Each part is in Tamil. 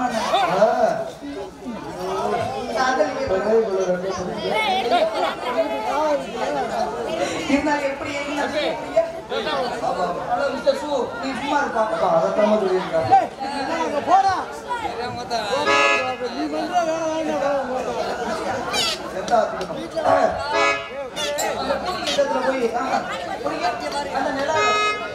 ஆமாண்ணே. ஆ, காதலிக்க பெண்ணை இவ்வளவு ரெண்டு சொல்லுங்க. இருந்தாலும் எப்படி இருந்தாலும் எப்படியா? ஆமா, ஆமா. ஹலோ, மிஸ்டர் சு, நீ சும்மா இருப்பா. அப்பா, அதைத்தாம்மா சொல்லியிருக்காங்க. எந்த ஆத்திரம்? ஆ, அந்த புலி இடத்துல போய், ஆ, புலிங்க, அந்த நிலாவை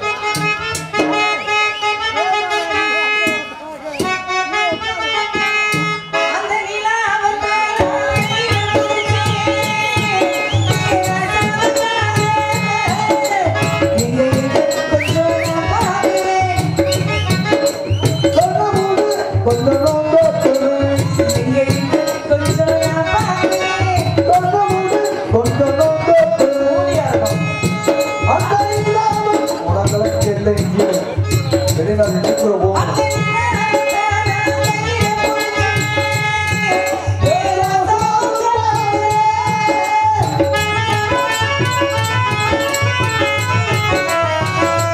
அந்த நிலாவை கொல்ல நோங்க சொல்லு. கொல்ல மூடு, கொல்ல நோங்க சொல்லு. அந்த இல்லாமல் உனங்களுக்கு இல்லை இங்கே. வெளிநாடு இருக்கிற போகும்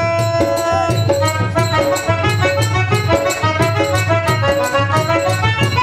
ஆ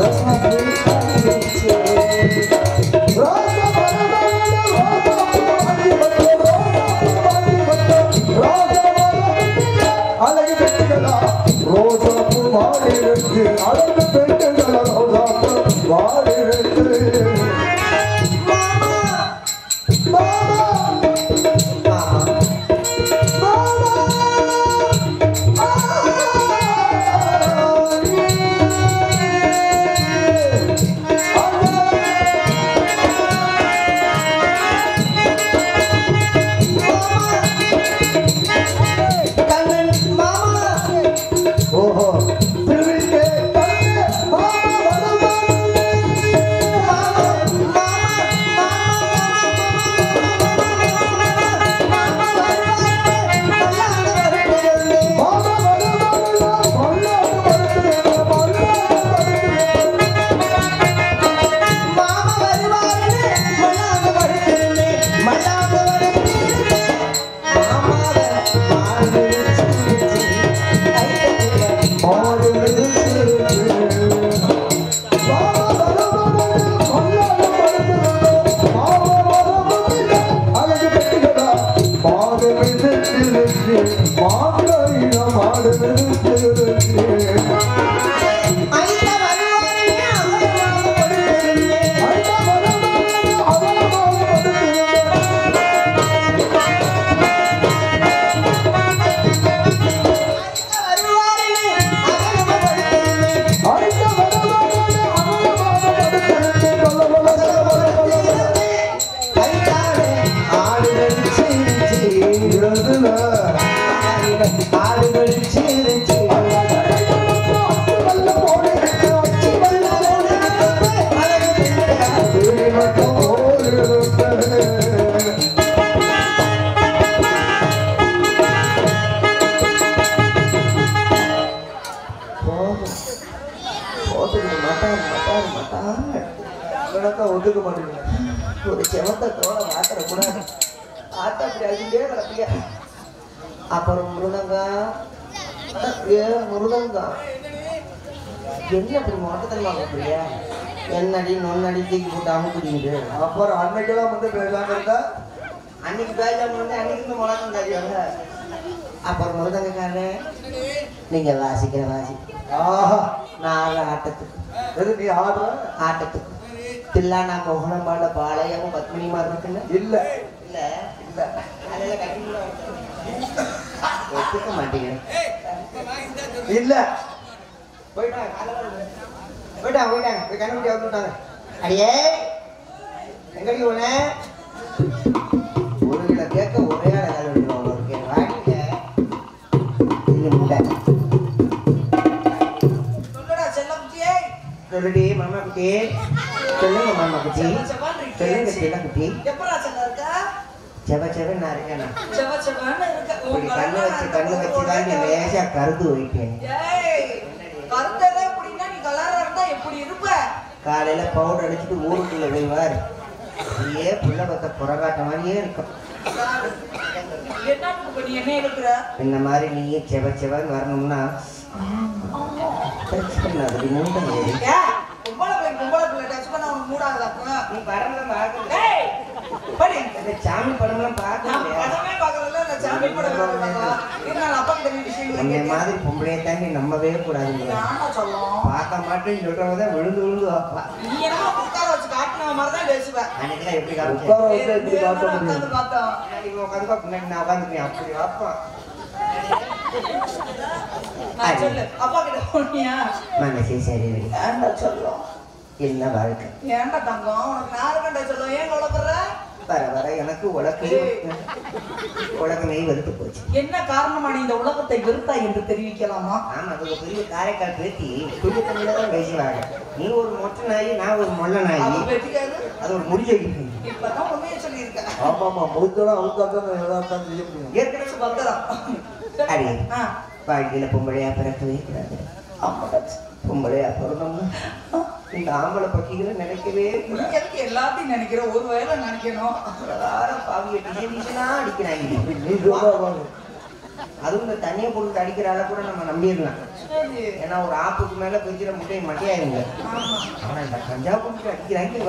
ரோசாப்பு வாடிருக்கு அழகு பெண்களா ரோசாப்பு வாடிருக்கு ஓஹோ திருவிக்கே கண்ணே மாமா வரமாட்டே மாமா வரமாட்டே மல்லாடு படுத்துறேன் மல்லாடு படுத்துறேன் மாடு மாமா வரமாட்டே மல்லாடு படுத்துறேன் மாமா வரமாட்டே அழகு பெட்டிகளா மாடு மிதத்திருக்கு மாங்கயில மாடு மிதத்திருக்கு ஐயா வரமாட்டே அவலமாக படுத்துறேன் ஐயா வரமாட்டே அவலமாக படுத்துறேன் கொல்ல கொல்ல இடத்துல வல்ல போடு மட்டும் ஓடுறது ஒதுக்க மாட்டேங்க ஒரு செவத்த தோலை மாத்திர கூடாது ஆத்தா அப்படி அழிஞ்சே கிடப்பியா அப்புறம் முருகங்கா ஏ முருகங்கா என்ன அப்படி மொட்டத்தில் வாங்கப்பிடியா என்னடி நொன்னடி தூக்கி போட்டு அமுக்குடிங்க அப்புறம் அன்னைக்கெல்லாம் வந்து பேசாம இருந்தா அன்னைக்கு பேஜாம வந்து அன்னைக்கு இந்த முழக்கம் தெரியாங்க அப்புறம் முருகங்காரே நீங்க வாசிக்கிற வாசி ஆஹா நாலு ஆட்டத்துக்கு எது நீ ஆடுற ஆட்டத்துக்கு தில்லானா மோகனமாட பாளையமும் பத்மினி மாதிரி இருக்குல்ல இல்ல இல்ல இல்ல அதெல்லாம் கட்டிங்களா ஒத்துக்க மாட்டேங்கிறேன் இல்ல போயிட்டாங்க காலைல வந்து. போயிட்டாங்க போயிட்டாங்க போய் கண்டுபிடி அவுத்து விட்டாங்க அடியே எங்கடி போன ஒரு கிலோ கேட்க ஒரே ஆள் கால விடுவாங்க ஒரு கேட்க வாங்கிக்க இது முட்டை சொல்லுடா செல்லக்குட்டியே சொல்லுடி மாமா குட்டி சொல்லுங்க மாமா குட்டி செவ செவன்னு சொல்லுங்க இருக்கே. சின்ன குட்டி எப்படா செல்ல இருக்க செவ செவ நான் இருக்கேனா செவ செவன்னு இருக்க இப்படி கண்ணு வச்சு கண்ணு வச்சு தான் நீ லேசா கருது வைப்பேன் ஏய் கருத்ததே எப்படின்னா நீ கலரா இருந்தா எப்படி இருப்ப காலையில பவுடர் அடிச்சுட்டு ஊருக்குள்ள போய்வார் அப்படியே புள்ள பத்த புறகாட்ட மாதிரியே இருக்கும் என்ன இப்ப நீ என்ன இருக்கிற இந்த மாதிரி நீயே செவ செவன்னு வரணும்னா டச் பண்ணாதடி மூட்டை ஏறி ஏ பொம்பளை பிள்ளை பொம்பளை பிள்ளை டச் பண்ண உனக்கு மூடாதப்ப நீ படம்லாம் பார்க்கல ஏய் படி இந்த சாமி படம்லாம் நான் பார்க்கலையா படமே பார்க்கல நான் சாமி படம் பார்க்கலாம் இருந்தாலும் அப்பா கிட்ட நீ விஷயங்களை உன்னை கேட்டு மாதிரி பொம்பளையை தாண்டி நம்பவே கூடாதுங்க நானா சொல்லும் பார்க்க மாட்டேன்னு சொல்றவங்க தான் விழுந்து விழுந்து வாப்பா நீ என்னமோ உட்கார வச்சு காட்டின மாதிரி தான் பேசுவேன் அன்னைக்கெல்லாம் எப்படி உட்கார காமிச்சேன் வச்சு எப்படி பார்க்க முடியும் உட்காந்து பார்த்தோம் முன்னாடி உட்காந்து பின்னாடி நான் உட்காந்துருக்கேன் அப்படி வாப்பா நான் சொல்லு அப்பா கிட்ட போனியா மனசே சரி ஏன்டா சொல்லும் என்ன வாழ்க்கை ஏன்டா தங்கம் உனக்கு நாலு கண்டா சொல்லும் ஏன் கவலைப்படுற வர வர எனக்கு உலகை உலகமே வெறுத்து போச்சு என்ன காரணமா நீ இந்த உலகத்தை வெறுத்தாய் என்று தெரிவிக்கலாமா ஆமா அதுக்கு பெரிய காரைக்கால் பேத்தி துணி தமிழ தான் பேசுவாங்க நீ ஒரு மொட்டை நாய் நான் ஒரு மொள்ள நாய் அவ வெட்டிக்காது அது ஒரு முடிஞ்ச இப்பதான் உண்மையை சொல்லியிருக்க ஆமா ஆமா முடித்தலாம் அவங்க எதாவது செய்ய முடியும் ஏற்கனவே பத்திரம் அடி ஆ, வாழ்க்கையில பொம்பளையா பிறக்கவே கூடாது ஆமாடா. பொம்பளையா பிறந்தோம்னா இந்த ஆம்பளை பக்கிகளை நினைக்கவே நீ கூடாது எதுக்கு எல்லாத்தையும் நினைக்கிற ஒரு வயல நினைக்கணும் அழகார பாவிய டிசைன் டிசைனா அடிக்கிறாங்க நீ சொல்றா பாரு. அதுவும் இந்த தண்ணியை போட்டு அடிக்கிற அளவு கூட நம்ம நம்பிடலாம் சரி ஏன்னா ஒரு ஆப்புக்கு மேல பெஞ்சில முட்டையை மட்டையாயிருங்க ஆமா ஆனா இந்த கஞ்சா போட்டு அடிக்கிறாங்க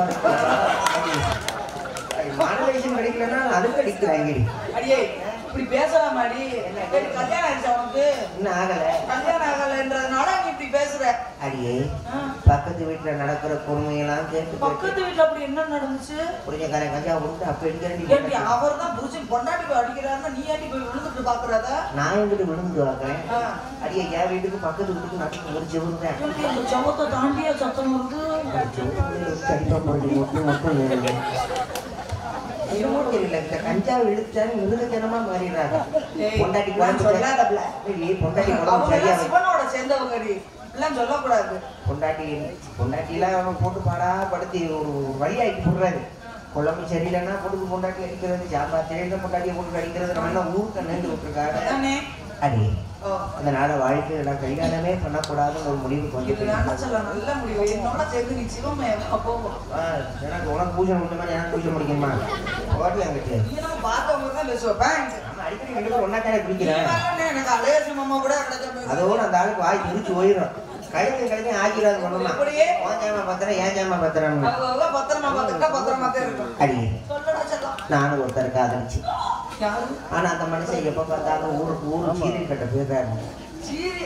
மாடலேஷன் கிடைக்கலன்னா அதுக்கு அடிக்கிறாங்க அடியே இப்படி பேசலாமாடி சரி, கல்யாணம் ஆயிடுச்சா உனக்கு இன்னும் ஆகல கல்யாணம் ஆகலைன்றதுனால நீ இப்படி பேசுற அடியே ஆ. பக்கத்து வீட்டுல நடக்கிற கொடுமையெல்லாம் கேட்டு கேட்டு பக்கத்து வீட்டுல அப்படி என்ன நடந்துச்சு புரிஞ்சக்காரன் கஞ்சா போட்டு அப்ப ஏண்டி எடுக்கிறேன் அவர் தான் புருஷன் பொண்டாட்டி போய் அடிக்கிறாருன்னா நீ ஏண்டி போய் விழுந்துட்டு பாக்குறத நான் எங்கிட்டு விழுந்து வாக்குறேன் ஆ. அடியே என் வீட்டுக்கு பக்கத்து வீட்டுக்கு நடுக்கு ஒரு செவுருந்தேன் ஏண்டி அந்த சவத்தை தாண்டியா சத்தம் வருது அடிப்பா போட்டு மட்டும் மட்டும் வேணுங்க என்னமோ தெரியல இந்த கஞ்சா இழுத்தாலும் மிருகத்தனமா மாறிடுறாங்க ஏய், பொண்டாட்டி நான் குழம்பு சொல்லாதப்ல. சரி, பொண்டாட்டி குழம்பு அவங்க சரியா எல்லாம் சிவனோட சேர்ந்தவங்கடி எல்லாம் சொல்லக்கூடாது பொண்டாட்டி பொண்டாட்டிலாம் அவன் போட்டு பாடா படுத்தி ஒரு வழியாக்கி போடுறாரு குழம்பு சரியில்லைன்னா பொடுக்கு பொண்டாட்டி அடிக்கிறது சாம்பார் சரியில்லை பொண்டாட்டியை போட்டு அடிக்கிறது நம்ம எல்லாம் ஊருக்கு நேர்ந்து விட்டுருக்காரு அதானே அடி ஓ அதனால வாழ்க்கையில கல்யாணமே பண்ணக்கூடாதுன்னு ஒரு முடிவுக்கு இது வேணா வந்துட்டு சொல்ல நல்ல முடிவு என்னோட சேர்ந்து நீ சிவமேவா போவோம் ஆ, எனக்கு உனக்கு பூஜை முடிஞ்ச மாதிரி எனக்கு பூஜை முடிக்கணுமா ஓட்டி அங்கிட்டு நீங்க நம்ம பார்த்தவங்க தான் பேசுவேன் நம்ம அடிக்கடி ரெண்டு பேரும் ஒன்னா தானே நீ குடிக்கிறேன் வரலன்னு எனக்கு அலேசி மாமா கூட கிடைச்ச அதோட அந்த ஆளுக்கு வாய் பிரிச்சு போயிடும் கழுத்து கழுத்து ஆக்கிடாது பண்ணலாம் எப்படியே? உன் ஜாமா பத்திரம் ஏன் ஜாமா பத்திரம் அவங்க பத்திரமா பார்த்துட்டா பத்திரமா தான் இருக்கும் அடி சொல்லடா செல்லம் நானும் ஒருத்தர் காதலிச்சு யாரு ஆனா அந்த மனுஷன் எப்ப பார்த்தாலும் ஊருக்கு ஊரு சீரியல் கட்ட போயிடுறாரு சீரி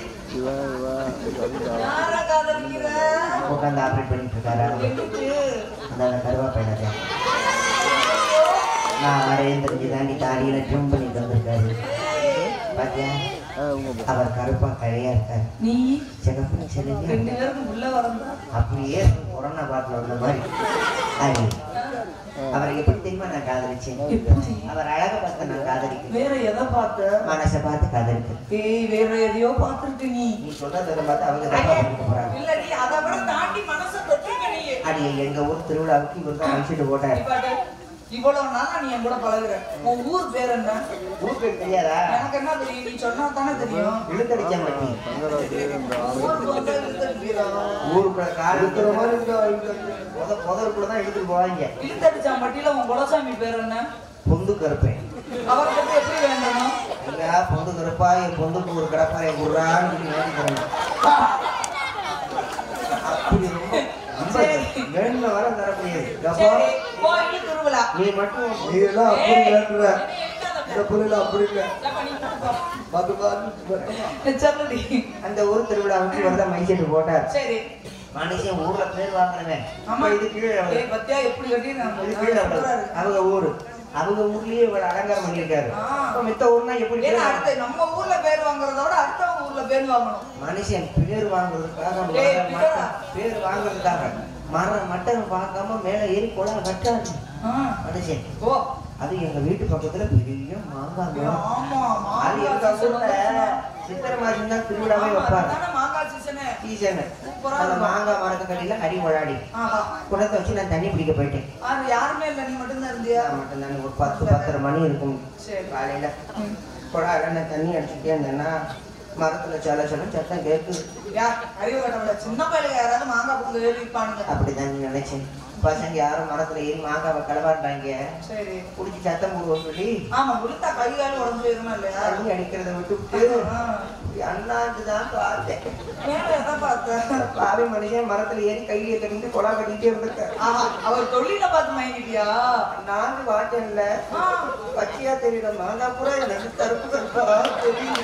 யாரா காதலிக்கிற உட்காந்து ஆப்ரேட் பண்ணிட்டு இருக்காரு எங்கிட்டு அந்த கருவா பையனத்தை நான் வரேன் தெரிஞ்சு தாண்டி தாடியில ட்ரிம் பண்ணிட்டு வந்திருக்காரு பாத்தியா அவர் கருப்பா கழையா இருக்காரு நீ சிகப்பு செல்லியா ரெண்டு பேருக்கும் உள்ள வரந்தா அப்படியே கொரோனா பாட்டில் வந்த மாதிரி அது அவரை எப்படி தெரியுமா நான் காதலிச்சேன் எப்படி? அவர் அழக பார்த்து நான் காதலிக்கிறேன் வேற எதை பார்த்த மனசை பார்த்து காதலிக்கிறேன் ஏய் வேற எதையோ பார்த்துருக்க நீ நீ சொல்றதை பார்த்து அவங்க தப்பா பண்ணிக்க போறாங்க இல்லடி அதை விட தாண்டி மனசை தொட்டிருக்க நீ அடி எங்க ஊர் திருவிழாவுக்கு இவர் தான் அழிச்சிட்டு போட்டார் பாட்டு இவ்வளவு நாளா நீ என் கூட பழகுற உன் ஊர் பேர் என்ன ஊர் பேர் தெரியாதா எனக்கு என்ன தெரியும் நீ சொன்னா தானே தெரியும் இழுத்தடிச்ச மட்டி ஊருக்கு வந்தா இழுத்தடிப்பீரா? ஊருக்குள்ள காடு இருக்கிற மாதிரி இந்த இந்த- முத முதலுக்குள்ள தான் இழுத்துட்டு போவாங்க இழுத்தடிச்சா மட்டியில உன் குலசாமி பேர் என்ன பொந்து கருப்பேன் அவரை பத்தி எப்படி வேண்டணும் ஐயா பொந்து கருப்பா என் பொந்துக்கு ஒரு கடப்பா என் குர்ரான்னு சொல்லி வேண்டிக்கிறேன் அப்படி ரொம்ப ரொம்ப வேணும்னு வர தர முடியாது எப்போ? சரி கோயில் திருவிழா நீ மட்டும் நீ எல்லாம் அப்படி வேண்டுற இந்த பிள்ளைல அப்படி இல்லை பார்த்து பார்த்து சொல்லுடி அந்த ஊர் திருவிழாவுக்கு வந்து மைசெட்டு போட்டார் சரி மனுஷன் ஊர்ல பேர் வாங்கினவன் ஆமா இது கீழே அவரு. ஏய் பத்தியா எப்படி கட்டி நான் இது கீழே அவரு. அவங்க ஊரு அவங்க ஊர்லயே இவ்வளவு அலங்காரம் பண்ணியிருக்காரு ஆ. அப்ப மித்த ஊர்னா எப்படி ஏன்னா பேர் அடுத்து நம்ம ஊர்ல பேர் வாங்குறத விட அடுத்தவங்க ஊர்ல பேர் வாங்கணும் மனுஷன் பேர் வாங்குறதுக்காக ஏய், மர மட்டன் பேர் வாங்குறதுக்காக மர மட்டன் பார்க்காம மேல ஏறி கொலை வெட்டாரு ஆ. மனுஷன் ஓ அது எங்க வீட்டு பக்கத்துல பெரிய மாங்காய் மரம். ஆமா அது எங்க மாங்காய் ஊர்ல season சித்திரை மாசம் தான் திருவிழாவே ஆமா, வைப்பாங்க அதுதானே மாங்காய் சீசனு சீசன் சூப்பரா அந்த இருக்கும். மாங்காய் மரத்துக்கடியில அடி விளையாடி ஆஹா குடத்தை வச்சு நான் தண்ணி பிடிக்க போயிட்டேன் அது யாருமே இல்ல நீ மட்டும்தான் இருந்தியா நான் மட்டும் தானே ஒரு பத்து பத்தரை மணி இருக்கும் சரி காலையில ம். குழாயில நான் தண்ணி அடிச்சுட்டே இருந்தேன்னா மரத்துல சில சில சத்தம் கேட்குது யார் அறிவு கட்டவில்லை சின்ன பையலுக்கு யாராவது மாங்காய் புங்க ஏறி இருப்பானுங்க அப்படிதான் நினைச்சேன் பசங்க யாரும் மரத்துல ஏறி மாங்காவை களவாடுறாங்க சரி குடிச்சு சத்தம் போடுவோம் சொல்லி ஆமா விழுத்தா கை கால் உடஞ்சு போயிருமா இல்லையா தண்ணி அடிக்கிறத விட்டுவிட்டு ஆ. அண்ணாந்து தான் பார்த்தேன் மேல எதை பார்த்த பாவி மனுஷன் மரத்துல ஏறி கையை கட்டிட்டு குழா கட்டிட்டே இருந்திருக்கேன் ஆஹா அவர் தொழில பார்த்து மயங்கிட்டியா நான்கு வாட்டன்ல ஆ. பச்சையா தெரியல மாங்காய் பூரா எனக்கு கருப்பு கருப்பா தெரியுது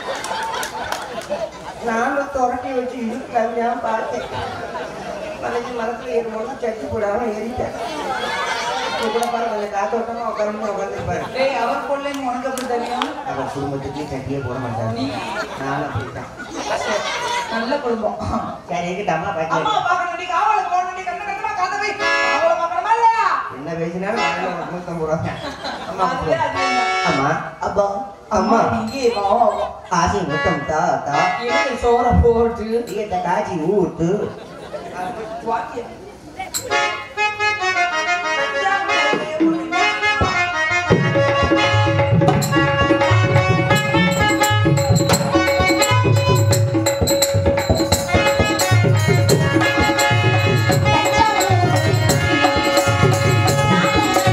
நானும் துரட்டி வச்சு இழுக்கலையா பார்த்தேன் மலைக்கு மரத்துல ஏறும்போது சட்டி போடாம ஏறிட்டேன் இப்ப கூட பாரு கொஞ்சம் காத்தோட்டமா உட்காரணும் உட்காந்துருப்பாரு டேய் அவர் கொள்ளைன்னு உனக்கு எப்படி தெரியும் அவர் குடும்பத்துக்கு சட்டியே போட மாட்டாரு நீ நானும் அப்படித்தான் சரி, நல்ல குடும்பம் சரி இருக்கட்டாமா அம்மா பாக்க பார்க்கணும் நீ காவல போகணும் நீ கண்ணு கண்ணா கதவை காவல பார்க்கணுமா இல்லையா என்ன பேசினாலும் நானே ஒரு நூத்தம்பது ரூபா அம்மா அதுவே அது என்ன? அம்மா அப்பா அம்மா நீ பாவம் ஆசி முத்தம் தா தா என்ன சோற போட்டு ஈயத்தை காய்ச்சி ஊத்து வாக்கிய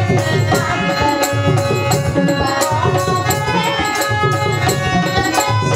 Thank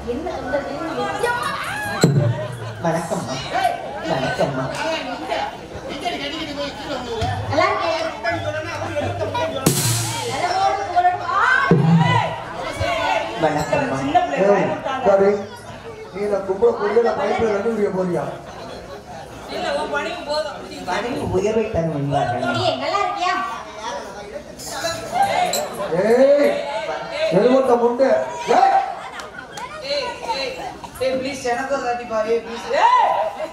என்ன சொல்றது எம்மா. வணக்கம்மா வணக்கம்மா நல்லா இருக்கே. அழகோடு புகழோடு. ஆ! வணக்கம்மா சின்ன பிள்ளை ஏய், சரி நீ நான் கும்பிட போறியா நான் பைப்பில் கண்டுபிடிக்க போறியா இல்ல உன் பணிக்கு போதும் பதவி உயர்வை தரும் என்பார்கள் நீ நல்லா இருக்கியா ஏய் செல்வத்தை முண்டு ஏய் ஏய் ஏய் ஏய் ப்ளீஸ் எனக்கு ஒரு தாட்டி பாரு ப்ளீஸ் ஏய்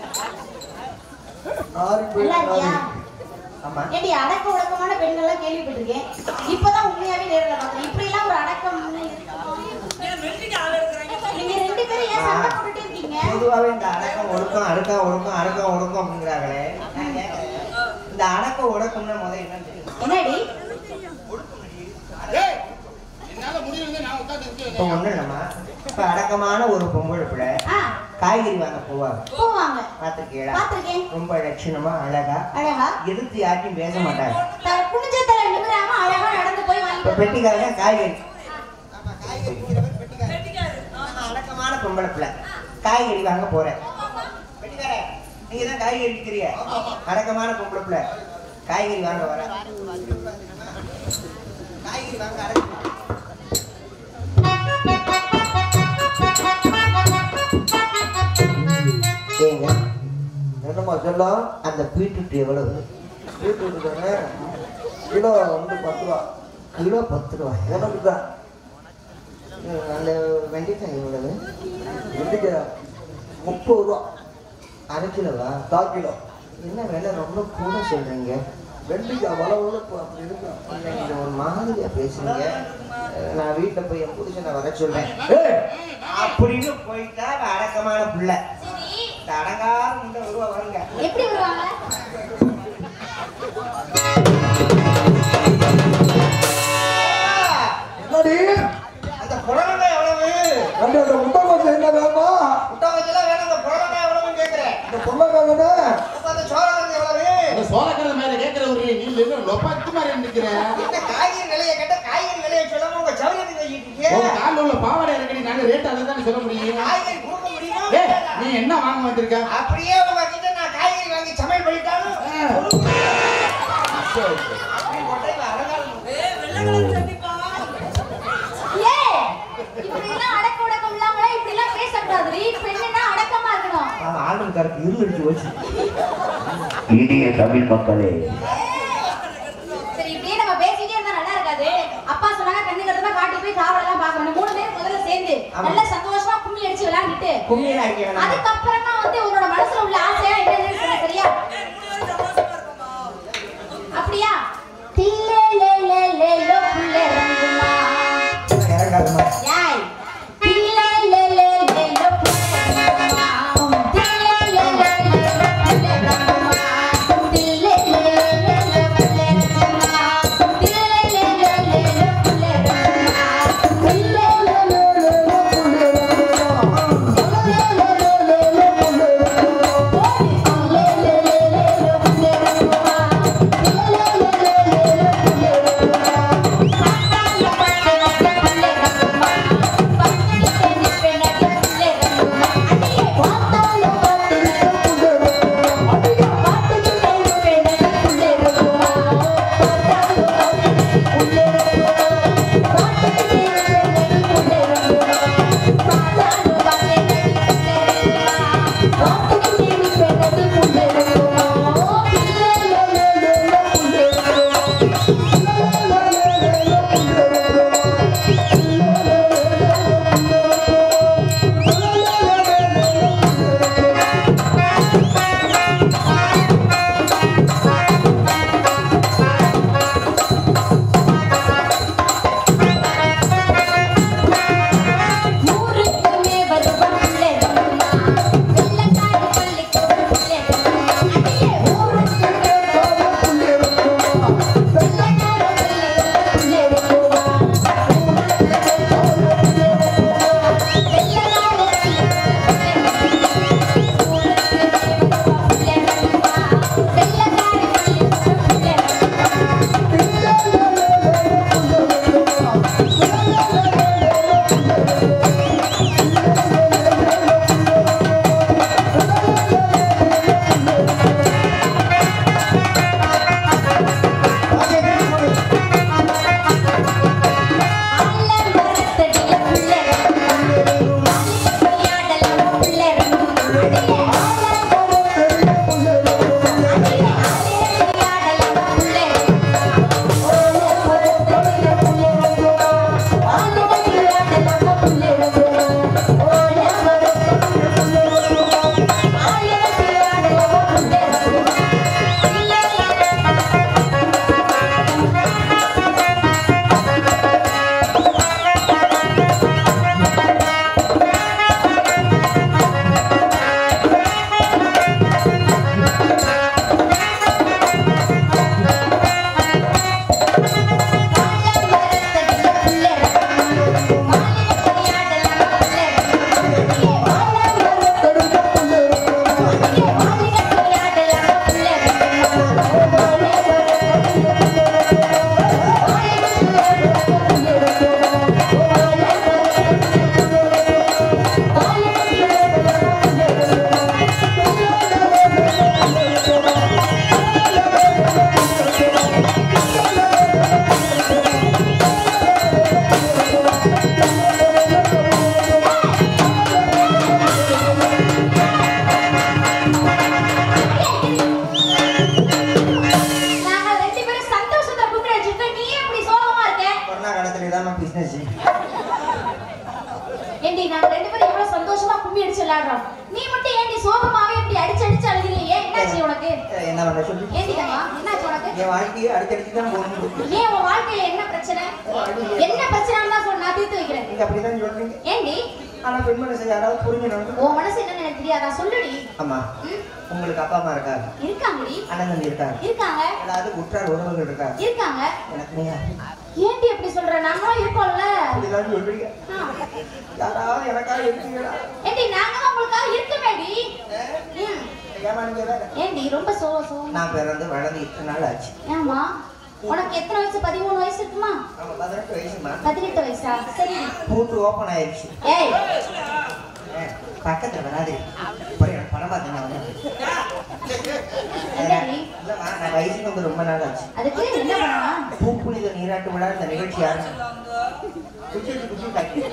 நாரி போய் நல்லா இருக்கியா நாரி ஆமா ஏடி அடக்க ஒடுக்கமான பெண்கள்லாம் கேள்விப்பட்டிருக்கேன் இப்பதான் உண்மையாவே நேரில் பார்த்தேன் இப்படி எல்லாம் ஒரு அடக்கம் இருக்குமா? ஏன் மிலிட்டரி ஆள் இருக்கிறாங்க நீங்க ரெண்டு பேரும் ஏன் சண்டை போட்டுட்டே இருக்கீங்க பொதுவாகவே இந்த அடக்கம் ஒடுக்கம் அடுக்கம் ஒடுக்கம் அடக்கம் ஒடுக்கம் அப்படிங்கிறாங்களே நான் கேட்கிறேன். இந்த அடக்க ஒடுக்கம்னா முதல்ல என்னன்னு தெரியும் என்னடி இப்போ ஒன்றும் இல்லைம்மா இப்போ அடக்கமான ஒரு பொம்பளை பிள்ளை ஆ காய்கறி வாங்க போவாங்க போவாங்க பார்த்துருக்கீங்களா பார்த்திருக்கேன் ரொம்ப லட்சணமா அழகா அழகா எதிர்த்து யார்ட்டையும் பேச மாட்டாங்க த- குனிஞ்ச தலை நிமிராம அழகா நடந்து போய் இப்போ வாங்கிட்டு பெட்டிக்காரங்க காய்கறி ஆமா, காய்கறி விற்கிறவர் பெட்டிக்காரர். ஆமா, அடக்கமான பொம்பளை பிள்ளை காய்கறி வாங்க போறேன் பெட்டிக்கார நீங்க தான் காய்கறி விற்கிறீங்க அடக்கமான பொம்பளை பிள்ளை காய்கறி வாங்க வர காய்கறி வாங்க அடக்கம் ஏங்க என்னம்மா செல்லம் அந்த பீட்ரூட் எவ்வளவு பீட்ரூட் தானே கிலோ வந்து பத்து ரூபா கிலோ பத்து ரூபாய் உனக்கு தான் அந்த வெண்டைக்காய் எவ்வளவு வெண்டிக்காய் முப்பது ரூபா அரை கிலோவா கால் கிலோ என்ன விலை ரொம்ப கூட சொல்றீங்க வெண்டிக்காய் வள வளப்பு அப்படி இருக்கும் இல்லை, நீங்க ஒரு மாதிரியா பேசுறீங்க அஹ் நான் வீட்டுல போய் என் புருஷனை வர சொல்றேன் ஏய் அப்படின்னு போயிட்டா அவ அடக்கமான பிள்ளை சரி இந்த அடங்காத முண்டை உருவா வருங்க எப்படி வருவாங்க என்னடி அந்த புடலங்காய் எவ்வளவு அந்த அந்த முட்டை கோசம் என்ன வேணுமா முட்டை வச்சுலாம் வேணும் அந்த புடலங்காய் எவ்வளவுன்னு கேட்கிறேன் இந்த பொருளாதாரனே அப்ப அந்த சோழங்க எவ்வளவு அந்த சோளக்கடலை மேல கேட்கிற ஒரு நீ என்ன லொப்பாத்து மாதிரி நிக்கிற இந்த காய்கறி விலையை கேட்டா காய்கறி விலையை சொல்லாம உங்க சௌரியத்தை வச்சுட்டு உங்க காலில் உள்ள பாவாடை இறக்கடி நாங்க ரேட் அதை தானே சொல்ல முடியும் காய்கறி கொடுக்க முடியுமா ஏய் நீ என்ன வாங்க வந்திருக்க அப்படியே உங்க கிட்ட நான் காய்கறி வாங்கி சமையல் பண்ணிட்டாலும் அப்படி போட்டா இவன் அடங்காத முண்டை. ஏய் வெள்ளக்கலர் சட்டிப்பா ஏ இப்படி எல்லாம் அடக்க ஒடுக்கம் இல்லாமல இப்படி எல்லாம் பேசக்கூடாதுடி பெண்ணுன்னா அடக்கமா இருக்கணும் அவன் ஆளுநருக்காருக்கு இருந்துச்சு வச்சு இனிய தமிழ் மக்களே சரி இப்படியே நம்ம பேசிட்டே இருந்தா நல்லா இருக்காது அப்பா சொன்னாங்க கண்ணு கருத்தமா காட்டி போய் காவலெல்லாம் பார்க்கணும் மூணு பேர் முதல்ல சேர்ந்து ஆமா. நல்ல சந்தோஷமா கும்மி அடிச்சு விளையாண்டுட்டு கும்மியெல்லாம் அடிக்க வேணாம் அதுக்கப்புறமா வந்து உன்னோட மனசுல உள்ள ஆசையா என்னன்னு சொல்லு, சரியா ஏய் மூணு பேரும் சந்தோஷமா இருக்கோமா அப்படியா தில்லே லே லே லே லோ புள்ளே ரங்குமா இறங்காதம்மா யாய் தில்லே லே லே லே லோ புள்ளே ரங்குமா தில்லே லே லே லே லோ புள்ளே ரங்குமா தில்லே லே லே லே லோ புள்ளே ரங்குமா தில்லே லே லே லே லோ புள்ளே ரங்குமா தில்லே லே லே லே கும்மி அடிச்சு விளையாடுறோம் நீ மட்டும் ஏன்டி சோகமாவே இப்படி அடிச்சு அடிச்சு அழுகிறீங்க என்னாச்சு உனக்கு அஹ் என்ன பண்ண சொல்லி ஏண்டி தங்கா என்னாச்சு உனக்கு என் வாழ்க்கையை அடிக்கடிக்கு தான் போகணும் ஏன் உன் வாழ்க்கையில என்ன பிரச்சனை என்ன பிரச்சனைன்னு தான் சொல் நான் தீர்த்து வைக்கிறேன் நீங்க அப்படிதான் சொல்றீங்க ஏண்டி ஆனா பெண் மனசை யாராவது புரிஞ்சணும் உன் மனசு என்னன்னு எனக்கு தெரியாதா சொல்லுடி ஆமா ம், உங்களுக்கு அப்பா அம்மா இருக்காங்க இருக்காங்கடி அண்ணன் தம்பி இருக்காங்க இருக்காங்க ஏதாவது உற்றார் உறவுகள் இருக்காங்க இருக்காங்க எனக்கு நீங்க ஏன்டி அப்படி சொல்ற நம்மளும் இருக்கோம்ல அப்படிதான் சொல்றீங்க ஆ. யாராவது எனக்காக இருக்கீங்களா ஏண்டி நாங்க தான் உங்களுக்காக இருக்கமேடி ம் ஏமா நீங்க வேற ஏண்டி ரொம்ப சோ சோ நான் பிறந்து வளர்ந்து இத்தனை நாள் ஆச்சு ஏமா உனக்கு எத்தனை வயசு பதிமூணு வயசு இருக்குமா ஆமா பதினெட்டு வயசுமா பதினெட்டு வயசா சரி பூட்டு ஓப்பன் ஆயிடுச்சு ஏய் ஏன், பக்கத்துல வராது அப்புறம் எனக்கு படம் பார்த்தேன் வந்து என்னடி? இல்லம்மா நான் வயசுக்கு வந்து ரொம்ப நாள் ஆச்சு அதுக்கு என்ன பண்ணலாம் பூப்புனித நீராட்டு விழா இந்த நிகழ்ச்சி யாரு குச்சி வச்சு குச்சி தாக்கி.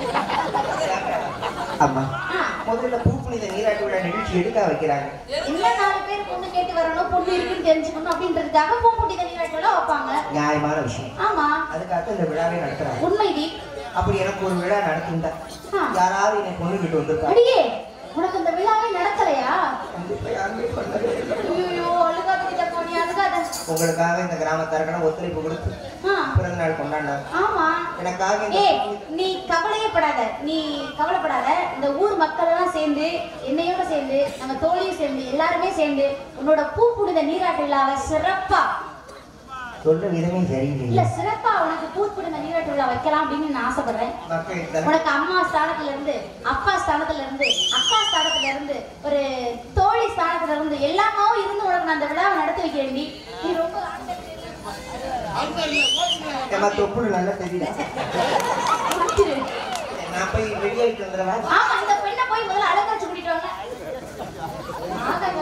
ஆமா ஆ, முதல்ல பூப்புனித நீராட்டு விழா நிகழ்ச்சி எதுக்காக வைக்கிறாங்க என்ன நாலு பேர் பொண்ணு கேட்டு வரணும் பொண்ணு இருக்குன்னு தெரிஞ்சுக்கணும் அப்படின்றதுக்காக பூம்புட்டி தண்ணீராட்டெல்லாம் வைப்பாங்க நியாயமான விஷயம் ஆமா அதுக்காக இந்த விழாவை நடத்துறாங்க உண்மைடி அப்படி எனக்கு ஒரு விழா நடத்திருந்தா ஆ. யாராவது என்னை பொண்ணு கிட்ட வந்திருப்பாங்க அடியே உனக்கு இந்த விழாவே நடத்தலையா கண்டிப்பா யாருமே பண்ணவே இல்லை. ஐயோ அழுகாத கிட்ட போனி அழுகாத உங்களுக்காக இந்த கிராமத்தாருக்கெல்லாம் ஒத்துழைப்பு கொடுத்து ஆ, பிறந்த நாள் கொண்டாடினாங்க ஆமா எனக்காக இந்த ஏய் நீ கவலையே படாத நீ கவலைப்படாத இந்த ஊர் மக்கள் எல்லாம் சேர்ந்து என்னையோட சேர்ந்து நம்ம தோழியும் சேர்ந்து எல்லாருமே சேர்ந்து உன்னோட பூ புனித நீராட்டு விழாவை சிறப்பா சொல்ற விதமே இல்ல சரியில்லை சிறப்பா உனக்கு பூ புனித நீராட்டு விழா வைக்கலாம் அப்படின்னு நான் ஆசைப்படுறேன் மக்கள் தலை- உனக்கு அம்மா ஸ்தானத்துல இருந்து அப்பா ஸ்தானத்துல இருந்து அக்கா ஸ்தானத்துல இருந்து ஒரு தோழி ஸ்தானத்துல இருந்து எல்லாமாவும் இருந்து உனக்கு நான் அந்த விழாவை நடத்தி வைக்கிறேன் நீ நீ ரொம்ப ஏம்மா, தொப்புள் நல்லா தெரியுதா ஆசைப்பட்டு நான் போய் ரெடி ஆகிட்டு வந்துடுவா ஆமா இந்த பெண்ணை போய் முதல்ல அலங்கரிச்சு கூட்டிட்டு வாங்க ஆகாங்க.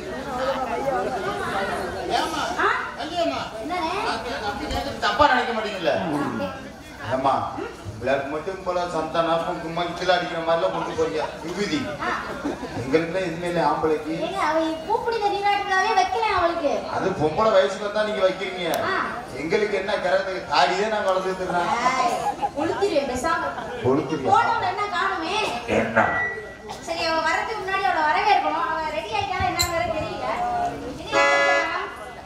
ஏமா ஆ? கல்யாணமா என்னண்ணே? அப்படி கேட்கறது தப்பா நினைக்க மாட்டீங்கல்ல ஏமா பிளாக் மட்டும் போல சந்தானம் கும்மாக்கில அடிக்கிற மாதிரிலாம் கொண்டு போறீங்க விபூதி ஆ. எங்களுக்கு எதுவுமே இல்லை ஆம்பளைக்கு ஏங்க, அவ பூப்புனித நீராட்டுலாவே வைக்கல அவளுக்கு அது பொம்பளை வயசுக்கு வந்தா நீங்க வைக்கிறீங்க ஆ. எங்களுக்கு என்ன கரத்துக்கு தாடியே நான் வளர்ந்துருக்கிறேன் ஏய், கொளுத்திருவேன் பேசாம கொளுத்துறியா? போனவங்க என்ன காணுமே என்ன சரி அவ வரதுக்கு முன்னாடி அவளை வரவேற்கணும் அவ ரெடி ஆயிட்டாலும் என்ன வேற தெரியல என்ன ஆயிட்டா?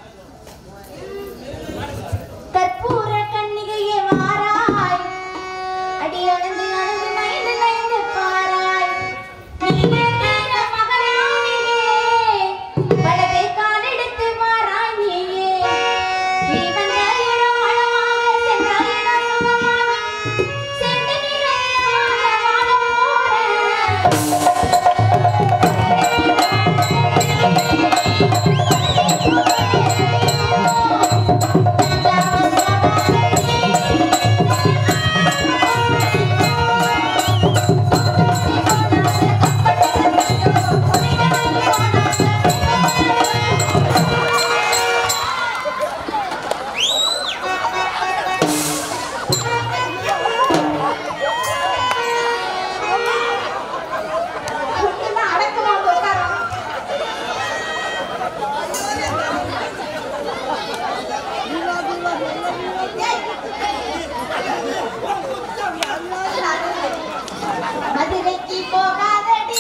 கற்பூர கன்னிகையே வாராய் அடி அளந்து அளந்து நைந்து நைந்து பாராய் நீ கேட்ட மகராணியே வலதை கால் எடுத்து வாராய் நீயே நீ வந்த இடம் வளமாக சென்ற இடம் சுகமாக சென்று நிறைவாக வாழ போற கொஞ்சமா அடக்கமா வந்து உட்காரணும். மதுரைக்கு போகாதடி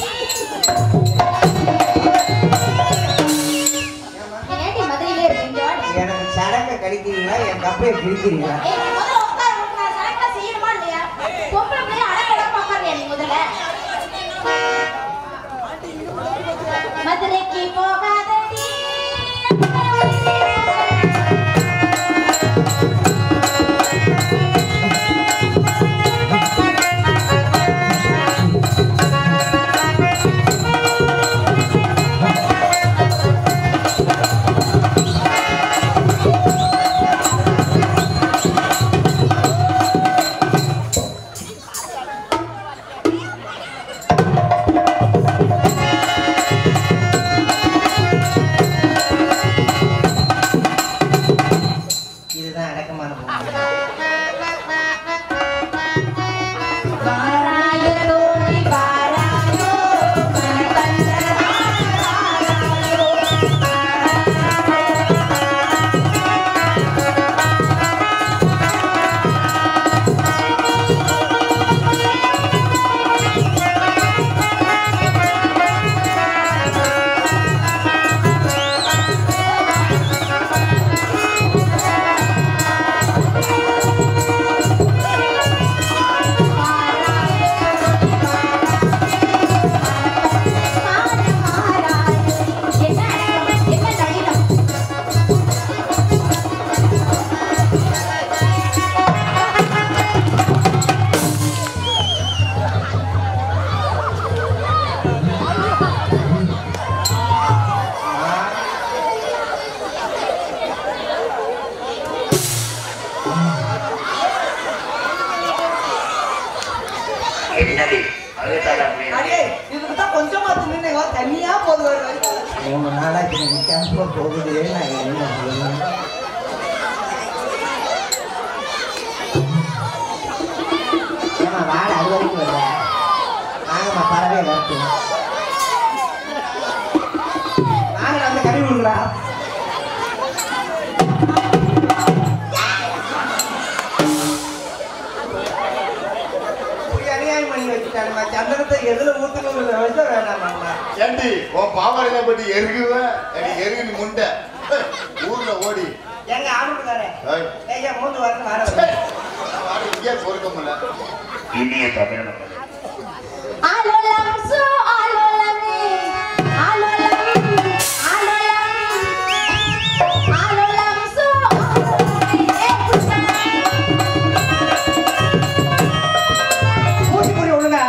ஏன்டி மதுரையிலே இருக்க இங்க வாடி. எனக்கு சரக்கை கடிக்கிறீங்களா என் கப்பையை பிடிக்கிறீங்களா ஏய், நீ முதல்ல உட்காரு, உனக்கு நான் சரக்குலாம் செய்யணுமா இல்லையா? பொம்பளை பிள்ளைய அடக்கடக்கமா உட்காருறியா நீ முதல்ல? மதுரைக்கு போகாதடி ஏம்மா மூணு நாளா இப்படி நிக்காம போகுது நான் என்ன சொல்லுவேன் ஏமா வாடை அது வரைக்கும் வரல வாங்கம்மா பறவை வரட்டு வாங்க வந்து கறி விடுங்களா இப்படி அநியாயம் பண்ணி வச்சுட்டானுமா சந்தனத்தை எதுல ஊத்துக்கணும் விஷம் வேணாமாம்மா ஏண்டி உன் பாவாடையில போட்டு எருகுவேன் எனக்கு எருகுன்னு முண்டை ஏய், ஊர்ல ஓடி எங்க ஆளுக்காரே ஏய், ஐயா மூன்று வாரம் வாட ஏய், நான் வாடி இங்கே பொறுக்க முடியல இனிய தமிழ் மக்களே ஆலோலம் சோ ஆலோலமே ஆலோலம் ஆலோலம் ஆலோலம் சோ ஆலோலமே ஏ புஷ்பா பூசி பூரி ஒழுங்கா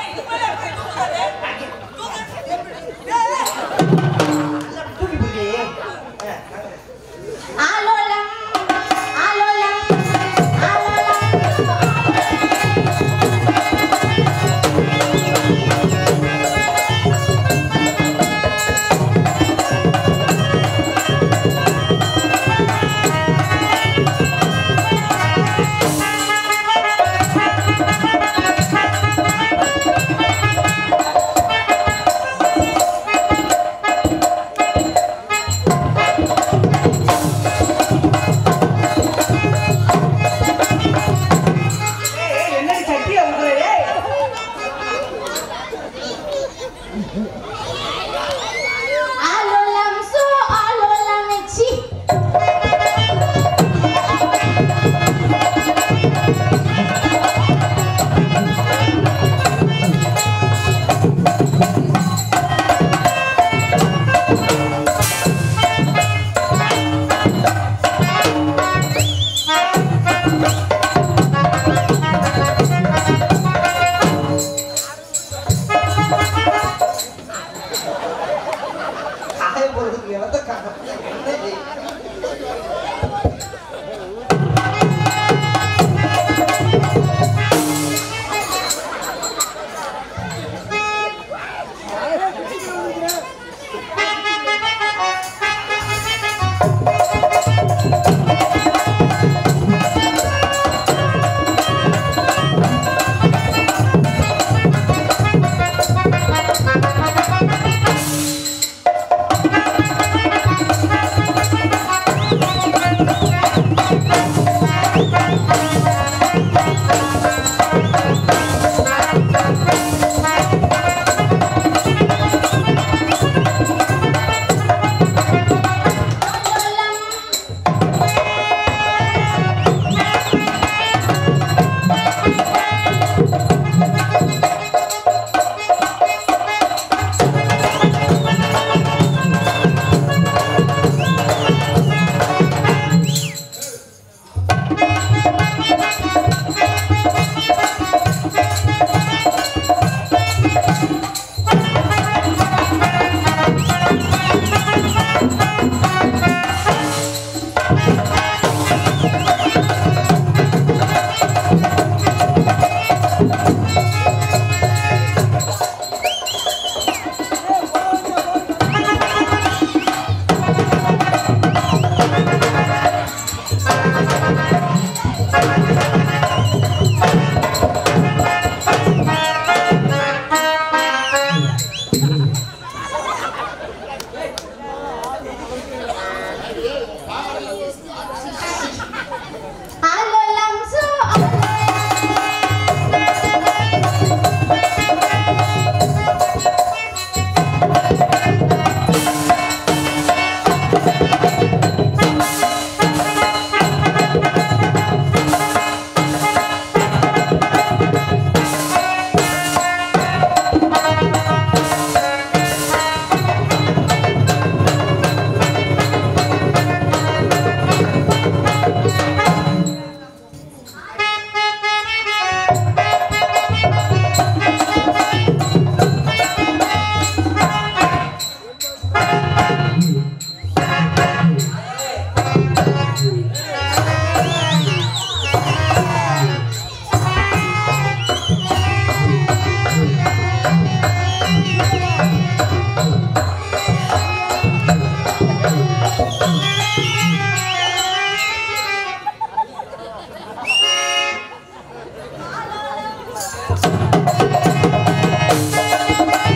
தூக்கி பூசி ஆலோலம் ஆலோலம் ஆலோலம் ஏய், ஏய், என்னடி சட்டியா உங்களை ஏய் ஆலோலம் சோ ஆலோலமே சி காய போறதுக்கு இடத்த காணும் ஆலோலம்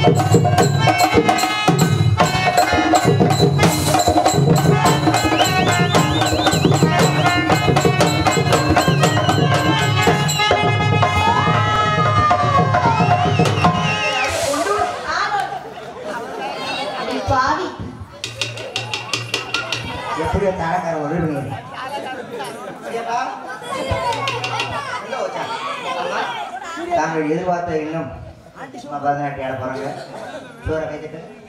அடி பாவி எப்படியோ தாரக்கார உதவி தாங்கள் எதிர்பார்த்த இன்னும் சும்மா பரதநாட்டியம் ஆட போறாங்க சோற கைத்தட்டு